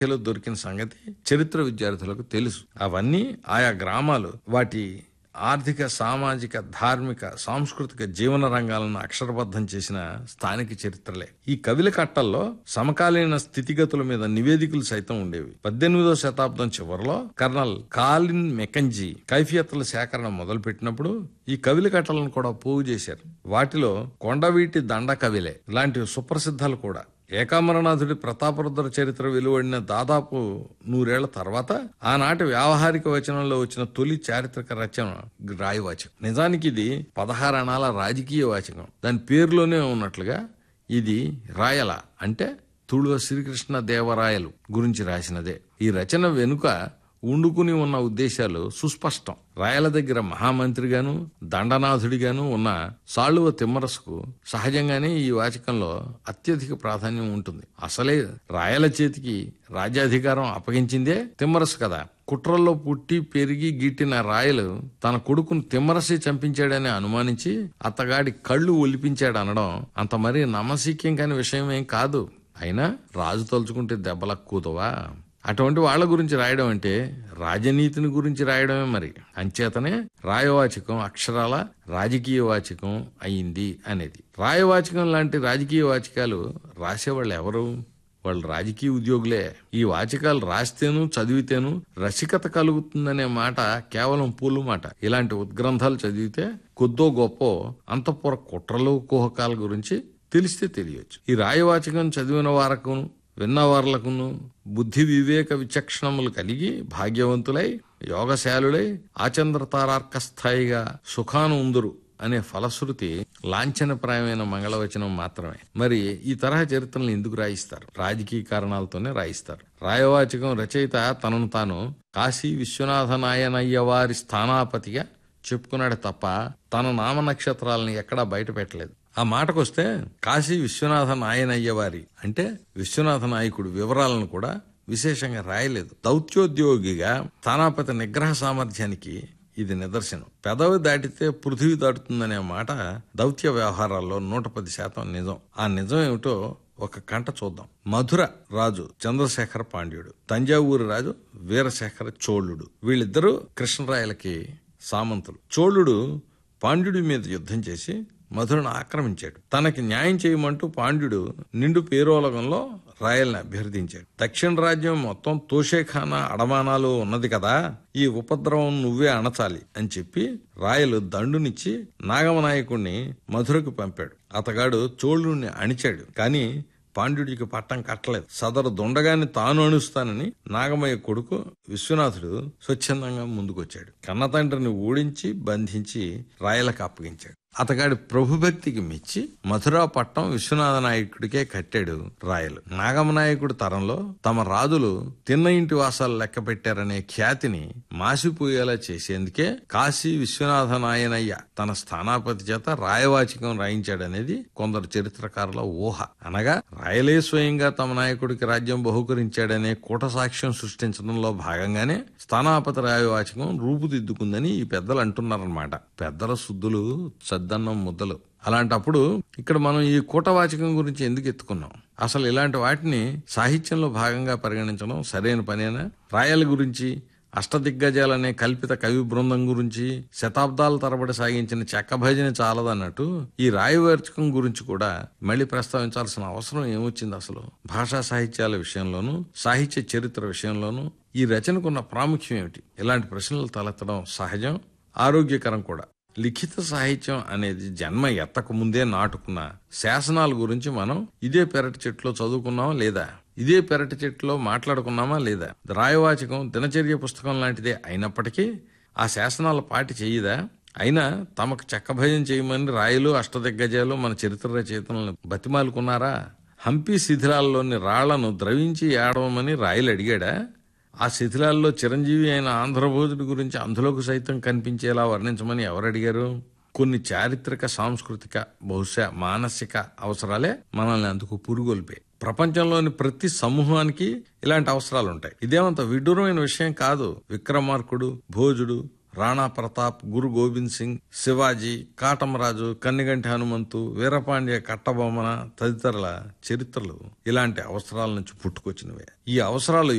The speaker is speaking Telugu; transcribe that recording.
లో దొరికిన సంగతి చరిత్ర విద్యార్థులకు తెలుసు అవన్నీ ఆయా గ్రామాలు వాటి ఆర్థిక సామాజిక ధార్మిక సాంస్కృతిక జీవన రంగాలను అక్షరబద్ధం చేసిన స్థానిక చరిత్రలే ఈ కవిల కట్టల్లో సమకాలీన స్థితిగతుల మీద నివేదికలు సైతం ఉండేవి పద్దెనిమిదో శతాబ్దం చివరిలో కర్నల్ కాలిన్ మెకంజీ కైఫియత్తుల సేకరణ మొదలుపెట్టినప్పుడు ఈ కవిల కట్టలను కూడా పోగు చేశారు వాటిలో కొండవీటి దండ కవిలే ఇలాంటి సుప్రసిద్ధాలు కూడా ఏకామరనాథుడి ప్రతాపరుద్ర చరిత్ర వెలువడిన దాదాపు నూరేళ్ల తర్వాత ఆనాటి వ్యావహారిక వచనంలో వచ్చిన తొలి చారిత్రక రచన రాయవాచకం నిజానికి ఇది పదహారణాల రాజకీయ వాచకం దాని పేరులోనే ఉన్నట్లుగా ఇది రాయల అంటే తుళువ శ్రీకృష్ణ దేవరాయలు గురించి రాసినదే ఈ రచన వెనుక ఉండుకుని ఉన్న ఉద్దేశాలు సుస్పష్టం రాయల దగ్గర మహామంత్రిగాను దండనాథుడిగాను ఉన్న సాళువ తిమ్మరసుకు సహజంగానే ఈ వాచకంలో అత్యధిక ప్రాధాన్యం ఉంటుంది అసలే రాయల చేతికి రాజ్యాధికారం అప్పగించిందే తిమ్మరసు కదా కుట్రల్లో పుట్టి పెరిగి గిట్టిన రాయలు తన కొడుకును తిమ్మరసి చంపించాడని అనుమానించి అతగాడి కళ్ళు ఒలిపించాడు అనడం అంత మరీ నమ్మశీక్యం కాని విషయం ఏం కాదు అయినా రాజు తలుచుకుంటే దెబ్బలకు కూతవా అటువంటి వాళ్ళ గురించి రాయడం అంటే రాజనీతిని గురించి రాయడమే మరి అంచేతనే రాయవాచకం అక్షరాల రాజకీయ వాచకం అయింది అనేది రాయవాచకం లాంటి రాజకీయ వాచకాలు రాసేవాళ్ళు ఎవరు వాళ్ళు రాజకీయ ఉద్యోగులే ఈ వాచకాలు రాస్తేను చదివితేను రసికత కలుగుతుందనే మాట కేవలం పూలు మాట ఇలాంటి ఉద్గ్రంథాలు చదివితే కొద్దో గొప్ప అంతఃపుర కుట్రలు కుహకాల గురించి తెలిస్తే తెలియచ్చు ఈ రాయవాచకం చదివిన వారకు విన్నవార్లకును బుద్ధి వివేక విచక్షణములు కలిగి భాగ్యవంతులై యోగశాలులై ఆచంద్ర తారార్క స్థాయిగా సుఖాను ఉందురు అనే ఫలశ్రుతి లాంఛనప్రాయమైన మంగళవచనం మాత్రమే మరి ఈ తరహా చరిత్రలను ఎందుకు రాయిస్తారు రాజకీయ కారణాలతోనే రాయిస్తారు రాయవాచకం రచయిత తనను తాను కాశీ విశ్వనాథ నాయనయ్య వారి స్థానాపతిగా చెప్పుకున్నాడు తప్ప తన నామ నక్షత్రాలను ఎక్కడా బయట పెట్టలేదు ఆ మాటకొస్తే కాశీ విశ్వనాథ నాయనయ్య వారి అంటే విశ్వనాథ నాయకుడు వివరాలను కూడా విశేషంగా రాయలేదు దౌత్యోద్యోగిగా స్థానాపతి నిగ్రహ సామర్థ్యానికి ఇది నిదర్శనం పెదవి దాటితే పృథివీ దాటుతుందనే మాట దౌత్య వ్యవహారాల్లో నూట పది శాతం నిజం ఆ నిజం ఏమిటో ఒక కంట చూద్దాం మధుర రాజు చంద్రశేఖర పాండ్యుడు తంజావూరు రాజు వీరశేఖర చోళుడు వీళ్ళిద్దరూ కృష్ణరాయలకి సామంతులు చోళుడు పాండ్యుడి మీద యుద్ధం చేసి మధురను ఆక్రమించాడు తనకి న్యాయం చేయమంటూ పాండ్యుడు నిండు పేరోలగంలో రాయల్ని అభ్యర్థించాడు దక్షిణ రాజ్యం మొత్తం తోషేఖానా అడమానాలు ఉన్నది కదా ఈ ఉపద్రవం నువ్వే అణచాలి అని చెప్పి రాయలు దండునిచ్చి నాగమనాయకుణ్ణి మధురకు పంపాడు అతగాడు చోళుణ్ణి అణిచాడు కానీ పాండ్యుడికి పట్టం కట్టలేదు సదరు దొండగాన్ని తాను అణుస్తానని నాగమయ్య కొడుకు విశ్వనాథుడు స్వచ్ఛందంగా ముందుకొచ్చాడు కన్నతండ్రిని ఓడించి బంధించి రాయలకు అప్పగించాడు అతగాడి ప్రభుభక్తికి మెచ్చి మధురా పట్టం విశ్వనాథ నాయకుడికే కట్టాడు రాయలు నాగమనాయకుడి తరంలో తమ రాజులు తిన్న ఇంటి వాసాలు లెక్క పెట్టారనే ఖ్యాతిని మాసిపోయేలా చేసేందుకే కాశీ విశ్వనాథ నాయనయ్య తన స్థానాపతి చేత రాయవాచకం రాయించాడనేది కొందరు చరిత్రకారుల ఊహ అనగా రాయలే స్వయంగా తమ నాయకుడికి రాజ్యం బహుకరించాడనే కూట సాక్ష్యం సృష్టించడంలో భాగంగానే స్థానాపతి రాయవాచకం రూపుదిద్దుకుందని ఈ పెద్దలు అంటున్నారన్నమాట పెద్దల శుద్ధులు సద్దన్నం ముద్దలు అలాంటప్పుడు ఇక్కడ మనం ఈ కూటవాచకం గురించి ఎందుకు ఎత్తుకున్నాం అసలు ఇలాంటి వాటిని సాహిత్యంలో భాగంగా పరిగణించడం సరైన పనేనా రాయల గురించి అష్టదిగ్గజాలనే కల్పిత కవి బృందం గురించి శతాబ్దాల తరబడి సాగించిన చెక్క భజన చాలదన్నట్టు ఈ రాయవాచకం గురించి కూడా మళ్ళీ ప్రస్తావించాల్సిన అవసరం ఏమొచ్చింది అసలు భాషా సాహిత్యాల విషయంలోనూ సాహిత్య చరిత్ర విషయంలోనూ ఈ రచనకున్న ప్రాముఖ్యం ఏమిటి ఇలాంటి ప్రశ్నలు తలెత్తడం సహజం ఆరోగ్యకరం కూడా లిఖిత సాహిత్యం అనేది జన్మ ఎత్తక ముందే నాటుకున్న శాసనాల గురించి మనం ఇదే పెరటి చెట్లో చదువుకున్నామా లేదా ఇదే పెరటి చెట్టులో మాట్లాడుకున్నామా లేదా రాయవాచకం దినచర్య పుస్తకం లాంటిదే అయినప్పటికీ ఆ శాసనాల పాటి చేయదా అయినా తమకు చెక్కభయం చేయమని రాయలు అష్టదిగ్గజాలు మన చరిత్ర రచయితలను బతిమాలుకున్నారా హంపి శిథిలాల్లోని రాళ్లను ద్రవించి ఏడవమని రాయలు అడిగాడా ఆ శిథిలాల్లో చిరంజీవి అయిన ఆంధ్రభోజుడి గురించి అందులోకి సైతం కనిపించేలా వర్ణించమని ఎవరు అడిగారు కొన్ని చారిత్రక సాంస్కృతిక బహుశా మానసిక అవసరాలే మనల్ని అందుకు పురుగొల్పాయి ప్రపంచంలోని ప్రతి సమూహానికి ఇలాంటి అవసరాలు ఉంటాయి ఇదేమంత విడ్డూరమైన విషయం కాదు విక్రమార్కుడు భోజుడు రాణా ప్రతాప్ గురు గోవింద్ సింగ్ శివాజీ కాటమరాజు కన్నిగంటి హనుమంతు వీరపాండ్య కట్టబొమ్మన తదితరుల చరిత్రలు ఇలాంటి అవసరాల నుంచి పుట్టుకొచ్చినవే ఈ అవసరాలు